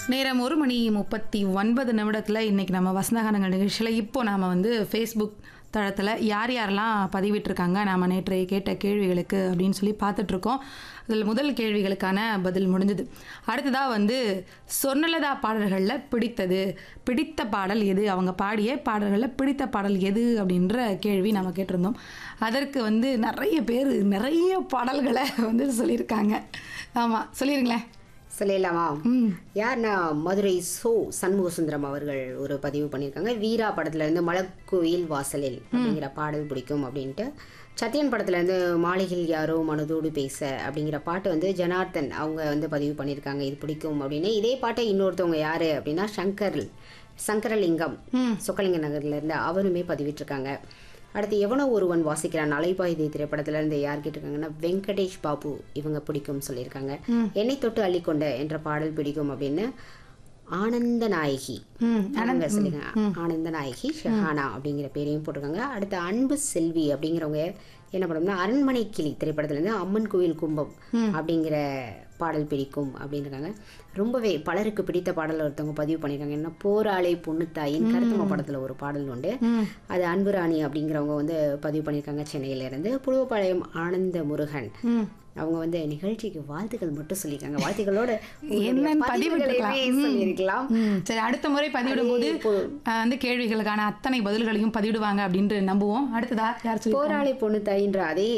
நேரம் ஒரு மணி முப்பத்தி ஒன்பது நிமிடத்தில் இன்றைக்கி நம்ம வசந்தகானங்கள் நிகழ்ச்சியில் இப்போ நாம் வந்து ஃபேஸ்புக் தளத்தில் யார் யாரெல்லாம் பதிவிட்டிருக்காங்க நாம் நேற்று கேட்ட கேள்விகளுக்கு அப்படின்னு சொல்லி பார்த்துட்ருக்கோம் அதில் முதல் கேள்விகளுக்கான பதில் முடிஞ்சது அடுத்ததாக வந்து சொர்ணலதா பாடல்களில் பிடித்தது பிடித்த பாடல் எது அவங்க பாடிய பாடல்களில் பிடித்த பாடல் எது அப்படின்ற கேள்வி நம்ம கேட்டிருந்தோம் அதற்கு வந்து நிறைய பேர் நிறைய பாடல்களை வந்து சொல்லியிருக்காங்க ஆமாம் சொல்லிடுங்களேன் சொல்லிடலாமா ம் யாருன்னா மதுரை சோ சண்முக சுந்தரம் அவர்கள் ஒரு பதிவு பண்ணியிருக்காங்க வீரா படத்துல இருந்து மலக்கோயில் வாசலில் அப்படிங்கிற பாடல் பிடிக்கும் அப்படின்ட்டு சத்யன் படத்துல இருந்து மாளிகையில் யாரோ மனதோடு பேச அப்படிங்கிற பாட்டு வந்து ஜனார்த்தன் அவங்க வந்து பதிவு பண்ணியிருக்காங்க இது பிடிக்கும் அப்படின்னு இதே பாட்டை இன்னொருத்தவங்க யாரு அப்படின்னா சங்கர் சங்கரலிங்கம் சொக்கலிங்க நகர்ல இருந்து அவருமே பதிவிட்டிருக்காங்க அடுத்து எவனோ ஒருவன் வாசிக்கிறான் அலைபாயுதை திரைப்படத்துல இருந்து யார் கேட்டிருக்காங்கன்னா வெங்கடேஷ் பாபு இவங்க பிடிக்கும் சொல்லியிருக்காங்க என்னை தொட்டு அள்ளிக்கொண்ட என்ற பாடல் பிடிக்கும் அப்படின்னு ஆனந்த நாயகி ம் அவங்க சொல்லிருக்காங்க ஆனந்த நாயகி ஷஹானா அப்படிங்கிற பேரையும் போட்டிருக்காங்க அடுத்து அன்பு செல்வி அப்படிங்கிறவங்க என்ன பண்ணோம்னா அரண்மனை கிளி திரைப்படத்துல இருந்து அம்மன் கோயில் கும்பம் அப்படிங்கிற பாடல் பிடிக்கும் அப்படின்னு இருக்காங்க ரொம்பவே பலருக்கு பிடித்த பாடல் ஒருத்தவங்க பதிவு பண்ணியிருக்காங்க என்ன போராளை பொண்ணுத்தாயின் கருத்தம படத்துல ஒரு பாடல் உண்டு அது அன்புராணி அப்படிங்கிறவங்க வந்து பதிவு பண்ணியிருக்காங்க சென்னையில இருந்து புழுவப்பாளையம் ஆனந்த முருகன் ம் அவங்க வந்து நிகழ்ச்சிக்கு வாழ்த்துக்கள் மட்டும் சொல்லியிருக்காங்க வாழ்த்துக்களோட உங்களுடைய என்னன்னு பதிவுகளையுமே பதிவிட்டிருக்கலாம். சொல்லியிருக்கலாம் ம், சரி அடுத்த முறை பதிவிடும்போது அஹ், வந்து கேள்விகளுக்கான அத்தனை பதில்களையும் பதிவிடுவாங்க அப்படின்ட்டு நம்புவோம் அடுத்ததா யார் சொல்லி போராளி பொண்ணு தாயின்ற அதே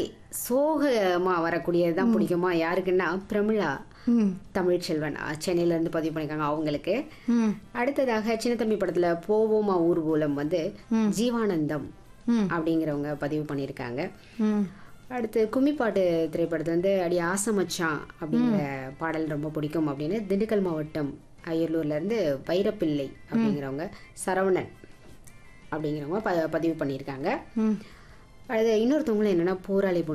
சோகமா வரக்கூடியதுதான் பிடிக்குமா யாருக்குன்னா பிரமிளா ம் தமிழ்ச்செல்வன் அஹ், சென்னையில இருந்து பதிவு பண்ணிருக்காங்க அவங்களுக்கு ம் அடுத்ததாக சின்னத்தம்பி படத்துல போவோமா ஊர்வலம் வந்து ஜீவானந்தம் ம். அப்படிங்கிறவங்க பதிவு பண்ணியிருக்காங்க ம் அடுத்து கும்மிப்பாட்டு திரைப்படத்துல வந்து அடி ஆசை மச்சான் அப்படிங்கிற பாடல் ரொம்ப பிடிக்கும் அப்படின்னு திண்டுக்கல் மாவட்டம் அரியலூர்ல இருந்து வைரப்பிள்ளை அப்படிங்கிறவங்க சரவணன் அப்படிங்கிறவங்க ப பதிவு பண்ணியிருக்காங்க ம் அடுத்து இன்னொருத்தவங்களும் என்னன்னா போராளி பொண்ணு